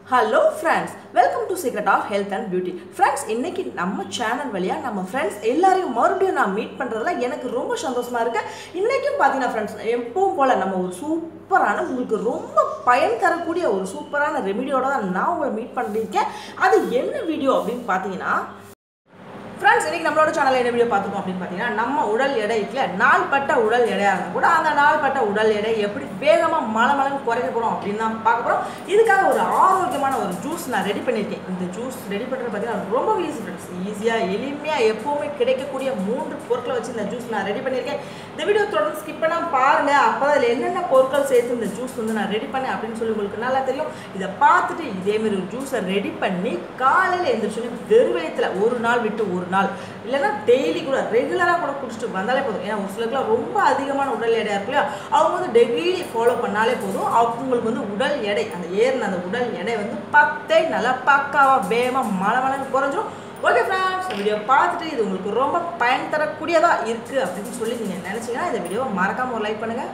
Hello friends welcome to secret of health and beauty friends இன்னைக்கு நம்ம channel வழியாக நம்ம ஃப்ரெண்ட்ஸ் எல்லாரையும் மறுபடியும் நான் மீட் பண்ணுறதுல எனக்கு ரொம்ப சந்தோஷமா இருக்கு இன்றைக்கும் பார்த்தீங்கன்னா ஃப்ரெண்ட்ஸ் எப்பவும் போல் நம்ம ஒரு சூப்பரான உங்களுக்கு ரொம்ப பயன் தரக்கூடிய ஒரு சூப்பரான ரெமிடியோட தான் நான் உங்களை மீட் பண்ணியிருக்கேன் அது என்ன வீடியோ அப்படின்னு பார்த்தீங்கன்னா ஃப்ரெண்ட்ஸ் இன்னைக்கு நம்மளோட சேனல் என்ன வீடியோ பார்த்துக்கோம் அப்படின்னு பார்த்தீங்கன்னா நம்ம உடல் எடை இருக்குல்ல நாள்பட்ட உடல் எடையாக இருந்தால் கூட அந்த நாள்பட்ட உடல் எடை எப்படி வேகமாக மலை மலன்னு குறைக்க போகிறோம் அப்படின்னு தான் பார்க்க போகிறோம் இதுக்காக ஒரு ஆரோக்கியமான ஒரு ஜூஸ் நான் ரெடி பண்ணியிருக்கேன் இந்த ஜூஸ் ரெடி பண்ணுறது பார்த்தீங்கன்னா ரொம்ப ஈஸி ஃப்ரெண்ட்ஸ் ஈஸியாக எளிமையாக எப்போவுமே கிடைக்கக்கூடிய மூன்று பொருட்களை வச்சு இந்த ஜூஸ் நான் ரெடி பண்ணியிருக்கேன் இந்த வீடியோ தொடர்ந்து ஸ்கிப் பண்ணாமல் பாருங்கள் அப்போ தான் இதில் என்னென்ன பொருட்கள் சேர்த்து இந்த ஜூஸ் வந்து நான் ரெடி பண்ணேன் அப்படின்னு சொல்லி உங்களுக்கு நல்லா தெரியும் இதை பார்த்துட்டு இதேமாரி ஒரு ஜூஸை ரெடி பண்ணி காலையில் எழுந்திரிச்சோன்னே வெறும் வயிற்றுல ஒரு நாள் விட்டு ஒரு நாள் இல்லைன்னா டெய்லி கூட ரெகுலராக கூட குடிச்சிட்டு வந்தாலே போதும் ஏன்னா ஒரு சிலருக்குலாம் ரொம்ப அதிகமான உடல் எடையாக இருக்கு இல்லையா அவங்க வந்து டெய்லி ஃபாலோ பண்ணாலே போதும் அவங்களுக்கு வந்து உடல் எடை அந்த ஏறின அந்த உடல் எடை வந்து பத்தே நல்லா பக்காவாக வேகமாக மழை மழைன்னு குறைஞ்சிரும் ஓகே ஃப்ரெண்ட்ஸ் இந்த வீடியோ பார்த்துட்டு இது உங்களுக்கு ரொம்ப பயன் தரக்கூடியதாக இருக்குது அப்படின்னு சொல்லி நீங்கள் நினச்சிங்கன்னா இந்த வீடியோவை மறக்காமல் ஒரு லைக் பண்ணுங்கள்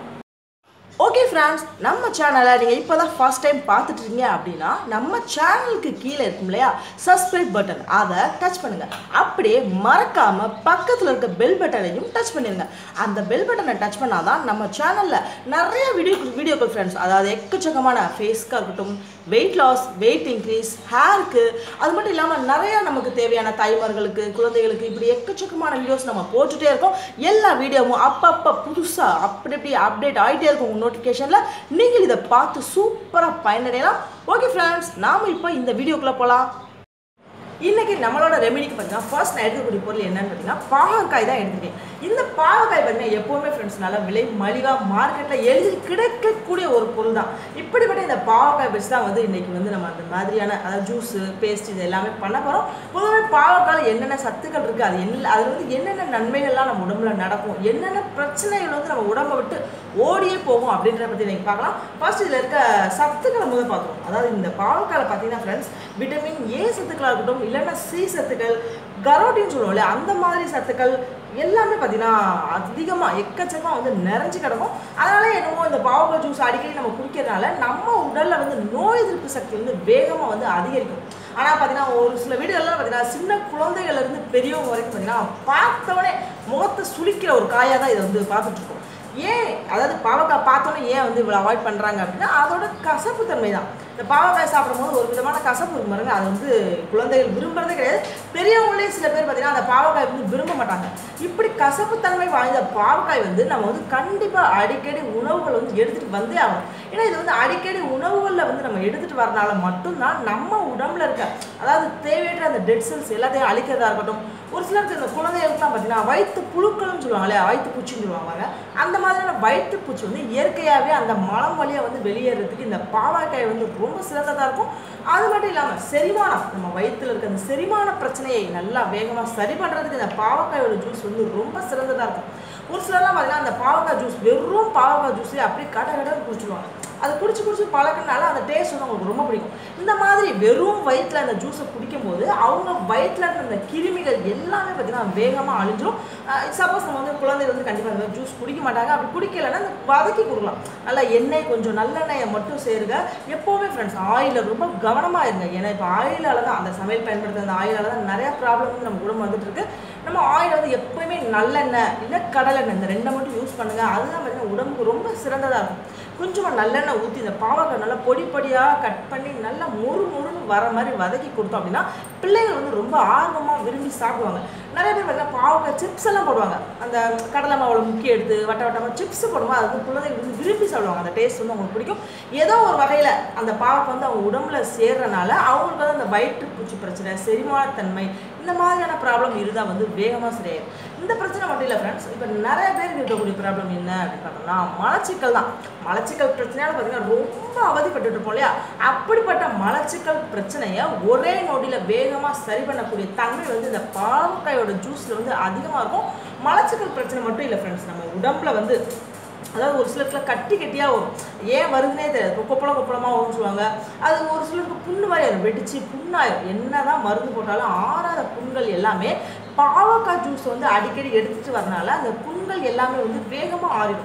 ஓகே ஃப்ரெண்ட்ஸ் நம்ம சேனலை நீங்கள் இப்போ தான் ஃபர்ஸ்ட் டைம் பார்த்துட்டு இருக்கீங்க அப்படின்னா நம்ம சேனலுக்கு கீழே இருக்கும் இல்லையா சப்ஸ்கிரைப் பட்டன் அதை டச் பண்ணுங்கள் அப்படியே மறக்காமல் பக்கத்தில் இருக்க பெல் பட்டனையும் டச் பண்ணிடுங்க அந்த பெல் பட்டனை டச் பண்ணால் தான் நம்ம சேனலில் நிறைய வீடியோ வீடியோக்கள் ஃப்ரெண்ட்ஸ் அதாவது எக்கச்சக்கமான ஃபேஸ்க்காக இருக்கட்டும் வெயிட் லாஸ் வெயிட் இன்க்ரீஸ் ஹேருக்கு அது மட்டும் இல்லாமல் நிறையா நமக்கு தேவையான தாய்மார்களுக்கு குழந்தைகளுக்கு இப்படி எக்கச்சக்கமான வீடியோஸ் நம்ம போட்டுகிட்டே இருக்கோம் எல்லா வீடியோவும் அப்பப்போ புதுசாக அப்படி அப்படி அப்டேட் ஆகிட்டே இருக்கும் உங்கள் நோட்டிஃபிகேஷனில் நீங்கள் இதை பார்த்து சூப்பராக பயனடையலாம் ஓகே ஃப்ரெண்ட்ஸ் நாம் இப்போ இந்த வீடியோக்குள்ளே போகலாம் இன்னைக்கு நம்மளோட ரெமெடிக்கு பார்த்தீங்கன்னா ஃபர்ஸ்ட் நான் எடுக்கக்கூடிய பொருள் என்னன்னு பார்த்தீங்கன்னா பாகக்காய் தான் எடுத்துருக்கேன் இந்த பாகக்காய் பார்த்தீங்கன்னா எப்போவுமே ஃப்ரெண்ட்ஸ் நல்லா விலை மலிவாக மார்க்கெட்டில் எளிதில் கிடைக்கக்கூடிய ஒரு பொருள் தான் இப்படிப்பட்ட இந்த பாவக்காய் வச்சு தான் வந்து இன்னைக்கு வந்து நம்ம அந்த மாதிரியான அதாவது ஜூஸு பேஸ்ட் இது எல்லாமே பண்ண போகிறோம் பொதுவாக பாவக்காயில் என்னென்ன சத்துக்கள் இருக்குது அது என்ன அதில் வந்து என்னென்ன நன்மைகள்லாம் நம்ம உடம்புல நடக்கும் என்னென்ன பிரச்சனைகள் வந்து நம்ம உடம்பை விட்டு ஓடியே போகும் அப்படின்றத பற்றி நீங்கள் பார்க்கலாம் ஃபர்ஸ்ட் இதில் இருக்க சத்துக்களை முதல் பார்த்துருவோம் அதாவது இந்த பாவக்காயில் பார்த்தீங்கன்னா ஃப்ரெண்ட்ஸ் விட்டமின் ஏ சத்துக்களாக இருக்கட்டும் இல்லைன்னா சி சத்துக்கள் கரோட்டின்னு சொல்லுவோம்ல அந்த மாதிரி சத்துக்கள் எல்லாமே பார்த்தீங்கன்னா அதிகமாக எக்கச்சக்கமாக வந்து நிறைஞ்சு கிடக்கும் அதனால என்னமோ இந்த பாவக்காய் ஜூஸ் அடிக்கடி நம்ம குடிக்கிறதுனால நம்ம உடலில் வந்து நோய் எதிர்ப்பு சக்தி வந்து வேகமாக வந்து அதிகரிக்கும் ஆனால் பார்த்தீங்கன்னா ஒரு சில வீடுகள்லாம் பார்த்தீங்கன்னா சின்ன குழந்தைகள்லேருந்து பெரியவங்க வரைக்கும் பார்த்தீங்கன்னா பார்த்தவொடனே முகத்தை சுளிக்கிற ஒரு காயாக தான் இதை வந்து பார்த்துட்ருக்கோம் ஏன் அதாவது பாவக்காய் பார்த்தோன்னே ஏன் வந்து இவ்வளோ அவாய்ட் பண்ணுறாங்க அப்படின்னா அதோட கசப்பு தன்மை தான் இந்த பாவக்காய் சாப்பிடும்போது ஒரு விதமான கசப்பு இருக்கும் பாருங்க அது வந்து குழந்தைகள் விரும்புறதே கிடையாது பெரியவங்களே சில பேர் பார்த்தீங்கன்னா அந்த பாவக்காய் வந்து விரும்ப மாட்டாங்க இப்படி கசப்புத்தன்மை வாய்ந்த பாவக்காய் வந்து நம்ம வந்து கண்டிப்பாக அடிக்கடி உணவுகள் வந்து எடுத்துகிட்டு வந்தே ஆகணும் ஏன்னா இது வந்து அடிக்கடி உணவுகளில் வந்து நம்ம எடுத்துகிட்டு வரனால மட்டும்தான் நம்ம உடம்புல இருக்க அதாவது தேவையற்ற அந்த டெட் செல்ஸ் எல்லாத்தையும் அழிக்கிறதா இருக்கட்டும் ஒரு சிலருக்கு இந்த குழந்தைகளுக்குலாம் பார்த்தீங்கன்னா வயிற்று புழுக்கள்னு சொல்லுவாங்க இல்லையா வயிற்று பூச்சின்னு சொல்லுவாங்க அந்த மாதிரியான வயிற்று பூச்சி வந்து இயற்கையாகவே அந்த மலம் வழியாக வந்து வெளியேறதுக்கு இந்த பாவக்காய் வந்து ரொம்ப சிறந்ததாக இருக்கும் அது மட்டும் இல்லாமல் செரிமானம் நம்ம வயிற்றில் இருக்க அந்த செரிமான பிரச்சனையை நல்லா வேகமாக சரி பண்ணுறதுக்கு இந்த பாவக்காயோட ஜூஸ் வந்து ரொம்ப சிறந்ததாக இருக்கும் ஒரு சிலர்லாம் பார்த்தீங்கன்னா அந்த பாவக்காய் ஜூஸ் வெறும் பாவக்காய் ஜூஸே அப்படியே கட கடன்னு குடிச்சிடுவாங்க அது குடிச்சு குடிச்சு பழக்கினால அந்த டேஸ்ட் வந்து அவங்களுக்கு ரொம்ப பிடிக்கும் இந்த மாதிரி வெறும் வயிற்றில் அந்த ஜூஸை குடிக்கும்போது அவங்க வயிற்றில் இருந்த அந்த கிருமிகள் எல்லாமே பார்த்தீங்கன்னா வேகமாக அழிஞ்சிரும் சப்போஸ் நம்ம வந்து குழந்தைகள் வந்து கண்டிப்பாக அந்த ஜூஸ் குடிக்க மாட்டாங்க அப்படி குடிக்கலைன்னா அந்த வதக்கி கொடுக்கலாம் நல்லா எண்ணெய் கொஞ்சம் நல்லெண்ணெயை மட்டும் சேருங்க எப்போவுமே ஃப்ரெண்ட்ஸ் ஆயிலில் ரொம்ப கவனமாக இருங்க ஏன்னா இப்போ ஆயிலால் தான் அந்த சமையல் பயன்படுத்துகிற அந்த ஆயிலால் தான் நிறையா ப்ராப்ளம் வந்து நம்ம உடம்பு வந்துட்டு இருக்கு நம்ம ஆயில் வந்து எப்போயுமே நல்லெண்ணெய் இல்லை கடலெண்ணெய் இந்த ரெண்டை மட்டும் யூஸ் பண்ணுங்கள் அதுதான் பார்த்தீங்கன்னா உடம்புக்கு ரொம்ப சிறந்ததாக இருக்கும் கொஞ்சமாக நல்லெண்ணெய் ஊற்றி இந்த பாவக்காய் நல்லா பொடி பொடியாக கட் பண்ணி நல்லா மொறு மொறுன்னு வர மாதிரி வதக்கி கொடுத்தோம் அப்படின்னா பிள்ளைகள் வந்து ரொம்ப ஆர்வமாக விரும்பி சாப்பிடுவாங்க நிறைய பேர் பார்த்தீங்கன்னா பாவக்காய் சிப்ஸ் எல்லாம் போடுவாங்க அந்த கடலை மாவில் முக்கி எடுத்து வட்ட வட்டமாக சிப்ஸ் போடும்போது அது வந்து குழந்தைகள் வந்து விரும்பி சாப்பிடுவாங்க அந்த டேஸ்ட் வந்து அவங்களுக்கு பிடிக்கும் ஏதோ ஒரு வகையில் அந்த பாவக்காய் வந்து அவங்க உடம்புல சேர்றனால அவங்களுக்கு வந்து அந்த வயிற்றுப்பூச்சி பிரச்சனை செரிமானத்தன்மை இந்த மாதிரியான ப்ராப்ளம் இருந்தால் வந்து வேகமாக சரியாயிடும் இந்த பிரச்சனை மட்டும் இல்லை ஃப்ரெண்ட்ஸ் இப்போ நிறைய பேருக்கு இருக்கக்கூடிய ப்ராப்ளம் என்ன அப்படின்னு பார்த்தோம்னா மலச்சிக்கல் தான் மலச்சிக்கல் பிரச்சனையால பார்த்தீங்கன்னா ரொம்ப அவதிப்பட்டு இருப்போம் இல்லையா அப்படிப்பட்ட மலச்சிக்கல் பிரச்சனையை ஒரே நொடியில் வேகமாக சரி பண்ணக்கூடிய தன்மை வந்து இந்த பாவக்காயோட ஜூஸில் வந்து அதிகமாக இருக்கும் மலச்சிக்கல் பிரச்சனை மட்டும் இல்லை ஃப்ரெண்ட்ஸ் நம்ம உடம்புல வந்து அதாவது ஒரு சிலருக்குலாம் கட்டி கட்டியாக வரும் ஏன் வருதுன்னே தெரியாது இப்போ கொப்பளம் கொப்பளமாக வரும்னு சொல்லுவாங்க அது ஒரு சிலருக்கு புண்ணு மாதிரி ஆயிரும் வெடிச்சு புண்ணாயிரும் என்ன தான் மருந்து போட்டாலும் ஆறாத புண்கள் எல்லாமே பாவக்காய் ஜூஸ் வந்து அடிக்கடி எடுத்துகிட்டு வரனால அந்த புண்கள் எல்லாமே வந்து வேகமாக ஆறிடும்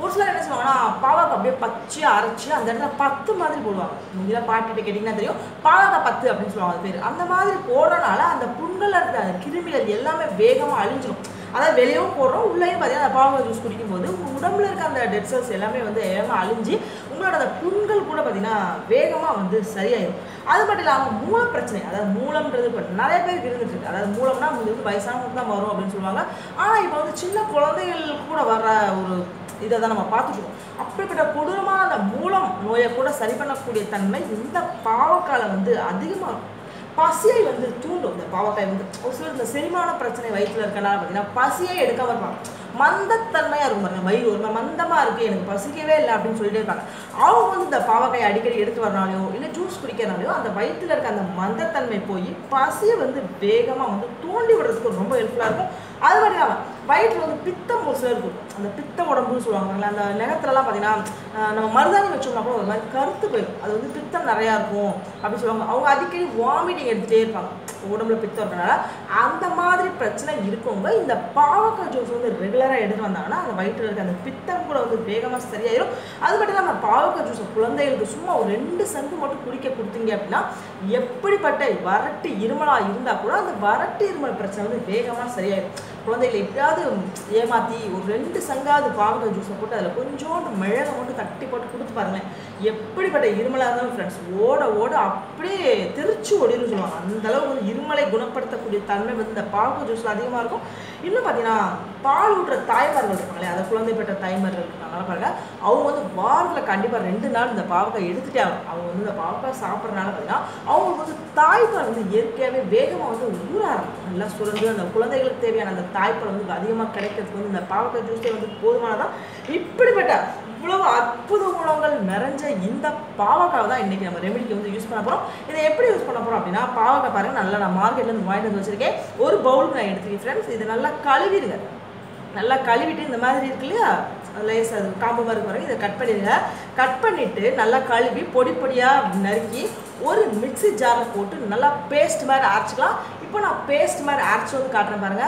ஒரு சிலர் என்ன செய்வாங்கன்னா பாவக்காய் அப்படியே பச்சையாக அரைச்சி அந்த இடத்துல பத்து மாதிரி போடுவாங்க முந்தில பாட்டிட்டு கேட்டிங்கன்னா தெரியும் பாவக்காய் பத்து அப்படின்னு சொல்லுவாங்க அது பேர் அந்த மாதிரி போடுறனால அந்த புண்கள் இருக்கிற அந்த கிருமிகள் எல்லாமே வேகமாக அழிஞ்சிடும் அதாவது வெளியவும் போடுறோம் உள்ளேயும் பார்த்தீங்கன்னா அந்த பாவக்காய் ஜூஸ் குடிக்கும்போது உங்கள் உடம்புல இருக்க அந்த டெட் செல்ஸ் எல்லாமே வந்து வேகமாக அழிஞ்சு உங்களோட அந்த புண்கள் கூட பார்த்தீங்கன்னா வேகமாக வந்து சரியாயிடும் அது மட்டும் இல்லாமல் மூல பிரச்சனை அதாவது மூலம்ன்றது இப்போ நிறைய பேருக்கு இருந்துட்டு இருக்கு அதாவது மூலம்னா இது வந்து வயசானவங்களுக்கு தான் வரும் அப்படின்னு சொல்லுவாங்க ஆனால் இப்போ வந்து சின்ன குழந்தைகள் கூட வர்ற ஒரு இதை தான் நம்ம பார்த்துருக்கோம் அப்படிப்பட்ட கொடூரமான அந்த மூலம் நோயை கூட சரி பண்ணக்கூடிய தன்மை இந்த பாவக்கால வந்து அதிகமாக இருக்கும் பசியை வந்து தூண்டும் இந்த பாவக்காய் வந்து ஒரு சிலர் இந்த செரிமான பிரச்சனை வயிற்றுல இருக்கனால பார்த்தீங்கன்னா பசியே எடுக்காம இருப்பாங்க மந்தத்தன்மையாக இருக்கும் பாருங்க வயிறு ஒரு மாதிரி மந்தமாக இருக்குது எனக்கு பசிக்கவே இல்லை அப்படின்னு சொல்லிட்டே இருப்பாங்க அவங்க வந்து இந்த பாவக்காய் அடிக்கடி எடுத்து வரனாலையோ இல்லை ஜூஸ் குடிக்கிறனாலையோ அந்த வயிற்றுல இருக்க அந்த மந்தத்தன்மை போய் பசியை வந்து வேகமாக வந்து தூண்டி விடுறதுக்கு ரொம்ப ஹெல்ப்ஃபுல்லாக இருக்கும் அது மட்டும் இல்லாமல் வயிற்றில் வந்து பித்தம் ஒரு சிலர் இருக்கும் அந்த பித்த உடம்புன்னு சொல்லுவாங்க பாருங்களேன். அந்த நகத்துலலாம் பார்த்தீங்கன்னா ஆஹ் நம்ம மருதாணி வச்சோம்னா கூட ஒரு மாதிரி கருத்து போயிடும் அது வந்து பித்தம் நிறையா இருக்கும் அப்படின்னு சொல்லுவாங்க அவங்க அடிக்கடி வாமிட்டிங் எடுத்துகிட்டே இருப்பாங்க உடம்புல பித்தம் இருக்கனால அந்த மாதிரி பிரச்சனை இருக்கவங்க இந்த பாவக்காய் ஜூஸ் வந்து ரெகுலராக எடுத்து வந்தாங்கன்னா அந்த வயிற்றில் இருக்க அந்த பித்தம் கூட வந்து வேகமாக சரியாயிரும் அது மட்டும் இல்லாமல் பாவக்காய் ஜூஸை குழந்தைகளுக்கு சும்மா ஒரு ரெண்டு சங்கு மட்டும் குடிக்க கொடுத்தீங்க அப்படின்னா எப்படிப்பட்ட வறட்டு இருமலாக இருந்தால் கூட அந்த வறட்டு இருமல் பிரச்சனை வந்து வேகமாக சரியாயிடும் குழந்தைகளை எப்படியாவது ஏமாற்றி ஒரு ரெண்டு சங்காவது பாவக்காய் ஜூஸை போட்டு அதில் கொஞ்சோண்டு மிளகை மட்டும் தட்டி போட்டு கொடுத்து பாருங்களேன் எப்படிப்பட்ட இருமலாக இருந்தாலும் ஃப்ரெண்ட்ஸ் ஓட ஓட அப்படியே திருச்சி ஓடின்னு சொல்லுவாங்க அந்த அளவுக்கு வந்து இருமலை குணப்படுத்தக்கூடிய தன்மை வந்து இந்த பாவக்காய் ஜூஸில் அதிகமாக இருக்கும் இன்னும் பார்த்தீங்கன்னா பால் ஊட்டுற தாய்மார்கள் இருப்பாங்களே அதை குழந்தை பெற்ற தாய்மார்கள் இருக்காங்களா பாருங்க அவங்க வந்து வாரத்தில் கண்டிப்பாக ரெண்டு நாள் இந்த பாவக்காய் எடுத்துட்டே ஆகணும் அவங்க வந்து இந்த பாவக்காய் சாப்பிட்றதுனால பார்த்தீங்கன்னா அவங்களுக்கு வந்து தாய்ப்பால் வந்து இயற்கையாகவே வேகமாக வந்து ஊற ஆரம்பிக்கும் நல்லா சுரந்து அந்த குழந்தைகளுக்கு தேவையான அந்த தாய்ப்பால் வந்து அதிகமாக கிடைக்கிறதுக்கு வந்து இந்த பாவக்காய் ஜூஸே வந்து போதுமானதான் இப்படிப்பட்ட இவ்வளவு அற்புத குணங்கள் நிறைஞ்ச இந்த பாவக்காய் தான் இன்னைக்கு நம்ம ரெமெடிக்கு வந்து யூஸ் பண்ண போகிறோம் இதை எப்படி யூஸ் பண்ண போகிறோம் அப்படின்னா பாவக்காய் பாருங்க நல்லா நான் மார்க்கெட்ல இருந்து வாங்கிட்டு வந்து வச்சிருக்கேன் ஒரு பவுலுக்கு நான் எடுத்துக்கேன் ஃப்ரெண்ட்ஸ் இது நல்லா கழுவிடுங்க நல்லா கழுவிட்டு இந்த மாதிரி இருக்கு இல்லையா லேஸ் அது காம்பு மாதிரி பாருங்க இதை கட் பண்ணிடுங்க கட் பண்ணிட்டு நல்லா கழுவி பொடி பொடியாக நறுக்கி ஒரு மிக்ஸி ஜாரில் போட்டு நல்லா பேஸ்ட் மாதிரி அரைச்சிக்கலாம் இப்போ நான் பேஸ்ட் மாதிரி அரைச்சி வந்து காட்டுறேன் பாருங்க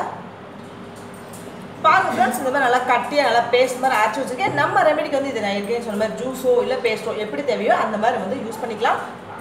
பாருங்க ஃப்ரெண்ட்ஸ் இந்த மாதிரி நல்லா கட்டியாக நல்லா பேஸ்ட் மாதிரி அரைச்சி வச்சிருக்கேன் நம்ம ரெமெடிக்கு வந்து இது நான் ஏற்கனவே சொன்ன மாதிரி ஜூஸோ இல்லை பேஸ்ட்டோ எப்படி தேவையோ அந்த மாதிரி வந்து யூஸ் பண்ணிக்கலாம்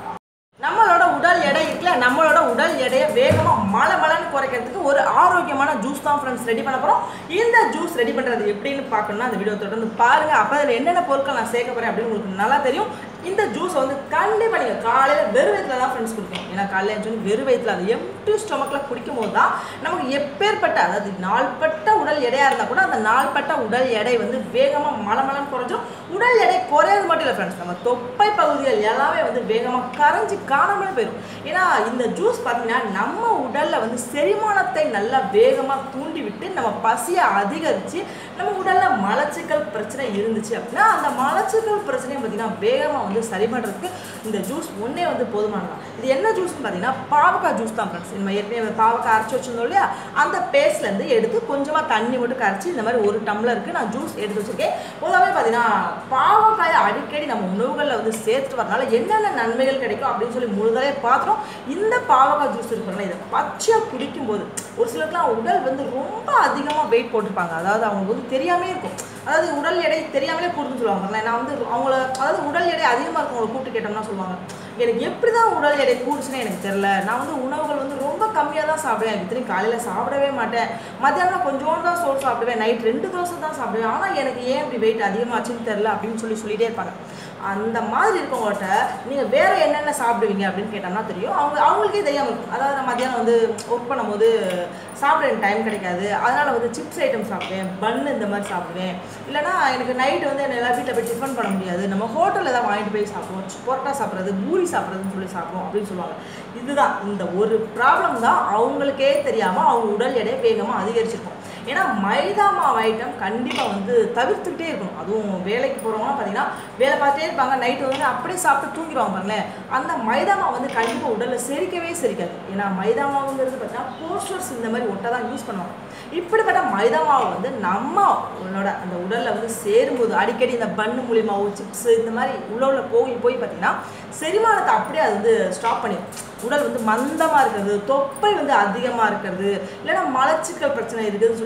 நம்மளோட உடல் எடை இருக்குல்ல நம்மளோட உடல் எடையை வேகமாக மலை மலைன்னு குறைக்கிறதுக்கு ஒரு ஆரோக்கியமான ஜூஸ் தான் ஃப்ரெண்ட்ஸ் ரெடி பண்ண போகிறோம் இந்த ஜூஸ் ரெடி பண்ணுறது எப்படின்னு பார்க்கணும்னா அந்த வீடியோ தொடர்ந்து பாருங்கள் அப்போ அதில் என்னென்ன பொருட்கள் நான் சேர்க்க போகிறேன் அப்படின்னு உங்களுக்கு நல்லா தெரியும் இந்த ஜூஸை வந்து கண்டிப்பாக நீங்கள் காலையில் வெறும் வயிற்றுல தான் ஃப்ரெண்ட்ஸ் குடிக்கணும் ஏன்னா காலையில் சொல்லி வெறும் வயிற்றுல அது எம்டி ஸ்டொமக்கில் குடிக்கும் போது தான் நமக்கு எப்பேற்பட்ட அதாவது நாள்பட்ட உடல் எடையாக இருந்தால் கூட அந்த நாள்பட்ட உடல் எடை வந்து வேகமாக மலமலன்னு குறைஞ்சிரும் உடல் எடை குறையாது மட்டும் இல்லை ஃப்ரெண்ட்ஸ் நம்ம தொப்பை பகுதிகள் எல்லாமே வந்து வேகமாக கரைஞ்சி காணாமலே போயிடும் ஏன்னா இந்த ஜூஸ் பார்த்தீங்கன்னா நம்ம உடலில் வந்து செரிமானத்தை நல்லா வேகமாக தூண்டி விட்டு நம்ம பசியை அதிகரித்து நம்ம உடலில் மலச்சிக்கல் பிரச்சனை இருந்துச்சு அப்படின்னா அந்த மலச்சிக்கல் பிரச்சனையை பார்த்தீங்கன்னா வேகமாக வந்து சரி பண்ணுறதுக்கு இந்த ஜூஸ் ஒன்றே வந்து போதுமானதான் இது என்ன ஜூஸ்னு பார்த்தீங்கன்னா பாவக்காய் ஜூஸ் தான் ஃப்ரெண்ட்ஸ் நம்ம ஏற்கனவே பாவக்காய் அரைச்சி வச்சிருந்தோம் இல்லையா அந்த பேஸ்ட்லேருந்து எடுத்து கொஞ்சமாக தண்ணி மட்டும் கரைச்சி இந்த மாதிரி ஒரு டம்ளருக்கு நான் ஜூஸ் எடுத்து வச்சிருக்கேன் பொதுவாகவே பார்த்தீங்கன்னா பாவக்காயை அடிக்கடி நம்ம உணவுகளில் வந்து சேர்த்து வரனால என்னென்ன நன்மைகள் கிடைக்கும் அப்படின்னு சொல்லி முழுதலே பார்த்துறோம் இந்த பாவக்காய் ஜூஸ் இருக்கிறனால இதை பச்சையாக குடிக்கும்போது ஒரு சிலருக்குலாம் உடல் வந்து ரொம்ப அதிகமாக வெயிட் போட்டிருப்பாங்க அதாவது அவங்களுக்கு வந்து தெரியாமே இருக்கும் அதாவது உடல் எடை தெரியாமலே கூடுதுன்னு சொல்லுவாங்க பாருங்களேன். நான் வந்து அவங்கள அதாவது உடல் எடை அதிகமாக இருக்கவங்களை கூப்பிட்டு கேட்டோம்னா சொல்லுவாங்க எனக்கு எப்படி தான் உடல் எடை கூடுச்சுன்னு எனக்கு தெரில நான் வந்து உணவுகள் வந்து ரொம்ப கம்மியாக தான் சாப்பிடுவேன் இத்தனையும் காலையில் சாப்பிடவே மாட்டேன் மத்தியானம் கொஞ்சோண்டு தான் சோறு சாப்பிடுவேன் நைட் ரெண்டு தோசை தான் சாப்பிடுவேன் ஆனால் எனக்கு ஏன் இப்படி வெயிட் அதிகமாச்சுன்னு தெரில அப்படின்னு சொல்லி சொல்லிட்டே இருப்பாங்க அந்த மாதிரி இருக்கவங்கள்ட்ட நீங்கள் வேறு என்னென்ன சாப்பிடுவீங்க அப்படின்னு கேட்டோம்னா தெரியும் அவங்க அவங்களுக்கே தெரியாமல் இருக்கும் அதாவது நான் மத்தியானம் வந்து ஒர்க் பண்ணும்போது சாப்பிட எனக்கு டைம் கிடைக்காது அதனால் வந்து சிப்ஸ் ஐட்டம் சாப்பிடுவேன் பன்னு இந்த மாதிரி சாப்பிடுவேன் இல்லைனா எனக்கு நைட்டு வந்து என்னால் வீட்டில் போய் டிஃபன் பண்ண முடியாது நம்ம ஹோட்டலில் தான் வாங்கிட்டு போய் சாப்பிடுவோம் பரோட்டா சாப்பிட்றது பூரி சாப்பிட்றதுன்னு சொல்லி சாப்பிடுவோம் அப்படின்னு சொல்லுவாங்க இதுதான் இந்த ஒரு ப்ராப்ளம் தான் அவங்களுக்கே தெரியாமல் அவங்க உடல் எடை வேகமாக அதிகரிச்சிருக்கும் ஏன்னா மைதா மாவு ஐட்டம் கண்டிப்பாக வந்து தவிர்த்துக்கிட்டே இருக்கணும் அதுவும் வேலைக்கு போகிறவங்களாம் பார்த்தீங்கன்னா வேலை பார்த்துட்டே இருப்பாங்க நைட்டு வந்து அப்படியே சாப்பிட்டு தூங்கிடுவாங்க பாருங்களேன் அந்த மைதா மாவு வந்து கண்டிப்பாக உடலில் செரிக்கவே செரிக்காது ஏன்னா மைதா மாவுங்கிறது பார்த்தீங்கன்னா போஸ்டர்ஸ் இந்த மாதிரி ஒட்டை தான் யூஸ் பண்ணுவாங்க இப்படிப்பட்ட மைதா மாவு வந்து நம்ம உன்னோட அந்த உடலில் வந்து சேரும்போது அடிக்கடி இந்த பண்ணு மூலியமாவோ சிப்ஸ் இந்த மாதிரி உள்ள உள்ள போய் போய் பார்த்தீங்கன்னா செரிமானத்தை அப்படியே அது வந்து ஸ்டாப் பண்ணிடும் உடல் வந்து மந்தமாக இருக்கிறது தொப்பை வந்து அதிகமாக இருக்கிறது இல்லைன்னா மலச்சிக்கல் பிரச்சனை இருக்குதுன்னு சொல்லி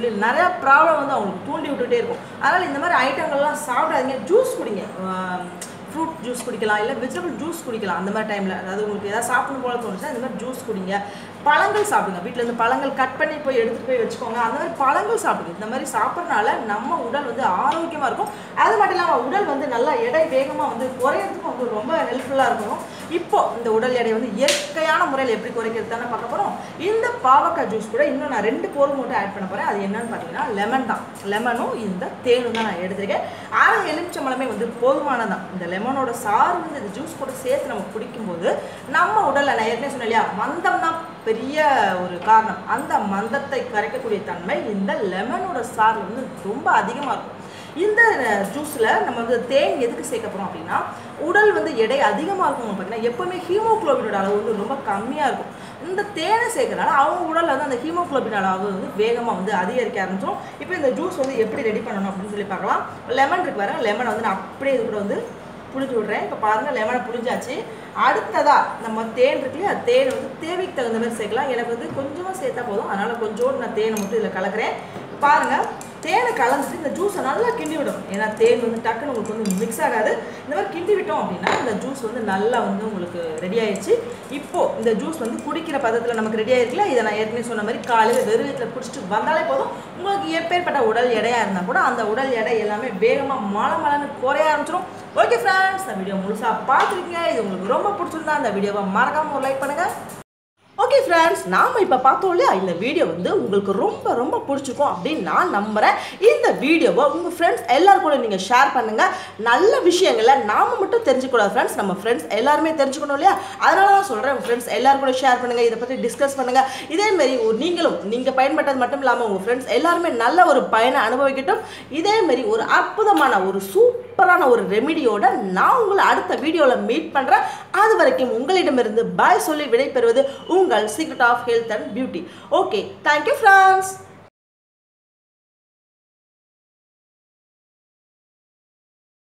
சொல்லி நிறையா ப்ராப்ளம் வந்து அவங்களுக்கு தூண்டி விட்டுட்டே இருக்கும் அதனால் இந்த மாதிரி ஐட்டங்கள்லாம் சாப்பிடாதீங்க ஜூஸ் குடிங்க ஃப்ரூட் ஜூஸ் குடிக்கலாம் இல்லை வெஜிடபிள் ஜூஸ் குடிக்கலாம் அந்த மாதிரி டைமில் அதாவது உங்களுக்கு ஏதாவது சாப்பிடணும் போல தோணுச்சுன்னா இந்த மாதிரி ஜூஸ் குடிங்க பழங்கள் சாப்பிடுங்க வீட்டில் இருந்து பழங்கள் கட் பண்ணி போய் எடுத்துகிட்டு போய் வச்சுக்கோங்க அந்த மாதிரி பழங்கள் சாப்பிடுங்க இந்த மாதிரி சாப்பிட்றனால நம்ம உடல் வந்து ஆரோக்கியமாக இருக்கும் அது மட்டும் இல்லாமல் உடல் வந்து நல்லா எடை வேகமாக வந்து குறையிறதுக்கும் வந்து ரொம்ப ஹெல்ப்ஃபுல்லாக இருக்கும் இப்போ இந்த உடல் எடை வந்து இயற்கையான முறையில் எப்படி குறைக்கிறது தானே பார்க்க போகிறோம் இந்த பாவக்காய் ஜூஸ் கூட இன்னும் நான் ரெண்டு பொருள் மட்டும் ஆட் பண்ண போகிறேன் அது என்னன்னு பார்த்தீங்கன்னா லெமன் தான் லெமனும் இந்த தேனும் தான் நான் எடுத்திருக்கேன் அரை எலுமிச்சம்பழமே வந்து போதுமானதான் இந்த லெமனோட சாறு வந்து இந்த ஜூஸ் கூட சேர்த்து நம்ம குடிக்கும்போது நம்ம உடலில் நான் ஏற்கனவே சொன்னேன் இல்லையா மந்தம் தான் பெரிய ஒரு காரணம் அந்த மந்தத்தை கரைக்கக்கூடிய தன்மை இந்த லெமனோட சாறு வந்து ரொம்ப அதிகமாக இருக்கும் இந்த ஜூஸில் நம்ம வந்து தேன் எதுக்கு சேர்க்க போகிறோம் அப்படின்னா உடல் வந்து எடை அதிகமாக இருக்கும் பார்த்தீங்கன்னா எப்போவுமே ஹீமோக்ளோபினோட அளவு வந்து ரொம்ப கம்மியாக இருக்கும் இந்த தேனை சேர்க்கறனால அவங்க உடலில் வந்து அந்த ஹீமோக்ளோபின் அளவு வந்து வேகமாக வந்து அதிகரிக்க ஆரம்பிச்சிடும் இப்போ இந்த ஜூஸ் வந்து எப்படி ரெடி பண்ணணும் அப்படின்னு சொல்லி பார்க்கலாம் லெமன் இருக்கு பாருங்க லெமனை வந்து நான் அப்படியே இது கூட வந்து புளிஞ்சு விட்றேன் இப்போ பாருங்கள் லெமனை புளிஞ்சாச்சு அடுத்ததா நம்ம தேன் இருக்கு இல்லையா தேன் வந்து தேவைக்கு தகுந்த மாதிரி சேர்க்கலாம் எனக்கு வந்து கொஞ்சமாக சேர்த்தா போதும் அதனால் கொஞ்சோண்டு நான் தேனை மட்டும் இதில் கலக்கிறேன் பாருங்கள் தேனை கலந்துட்டு இந்த ஜூஸை நல்லா கிண்டி விடணும் ஏன்னா தேன் வந்து டக்குன்னு உங்களுக்கு வந்து மிக்ஸ் ஆகாது இந்த மாதிரி கிண்டி விட்டோம் அப்படின்னா இந்த ஜூஸ் வந்து நல்லா வந்து உங்களுக்கு ரெடி ஆயிடுச்சு இப்போ இந்த ஜூஸ் வந்து குடிக்கிற பதத்தில் நமக்கு ரெடி ஆயிருக்குல்ல இதை நான் ஏற்கனவே சொன்ன மாதிரி காலையில் வெறும் வீட்டில் குடிச்சிட்டு வந்தாலே போதும் உங்களுக்கு எப்பேற்பட்ட உடல் எடையாக இருந்தால் கூட அந்த உடல் எடை எல்லாமே வேகமாக மழை மழைன்னு குறைய ஆரம்பிச்சிடும் ஓகே ஃப்ரெண்ட்ஸ் இந்த வீடியோ முழுசாக பார்த்துருக்கீங்க இது உங்களுக்கு ரொம்ப பிடிச்சிருந்தா அந்த வீடியோவை மறக்காமல் ஒரு லைக் பண்ணுங்கள் ஓகே ஃப்ரெண்ட்ஸ் நாம் இப்போ பார்த்தோம் இல்லையா இந்த வீடியோ வந்து உங்களுக்கு ரொம்ப ரொம்ப பிடிச்சிருக்கும் அப்படின்னு நான் நம்புகிறேன் இந்த வீடியோவை உங்கள் ஃப்ரெண்ட்ஸ் எல்லாரும் கூட நீங்கள் ஷேர் பண்ணுங்கள் நல்ல விஷயங்களை நாம் மட்டும் தெரிஞ்சுக்கூடாது ஃப்ரெண்ட்ஸ் நம்ம ஃப்ரெண்ட்ஸ் எல்லாருமே தெரிஞ்சுக்கணும் இல்லையா அதனால தான் சொல்கிறேன் உங்கள் ஃப்ரெண்ட்ஸ் எல்லாரும் கூட ஷேர் பண்ணுங்கள் இதை பற்றி டிஸ்கஸ் பண்ணுங்கள் இதேமாரி ஒரு நீங்களும் நீங்கள் பயன்பட்டது மட்டும் இல்லாமல் உங்கள் ஃப்ரெண்ட்ஸ் எல்லாருமே நல்ல ஒரு பயனை அனுபவிக்கட்டும் இதேமாரி ஒரு அற்புதமான ஒரு சூப்பரான ஒரு ரெமிடியோட நான் உங்களை அடுத்த வீடியோவில் மீட் பண்ணுறேன் அது வரைக்கும் உங்களிடமிருந்து பாய் சொல்லி விடைபெறுவது உங்கள் secret of health and beauty okay thank you friends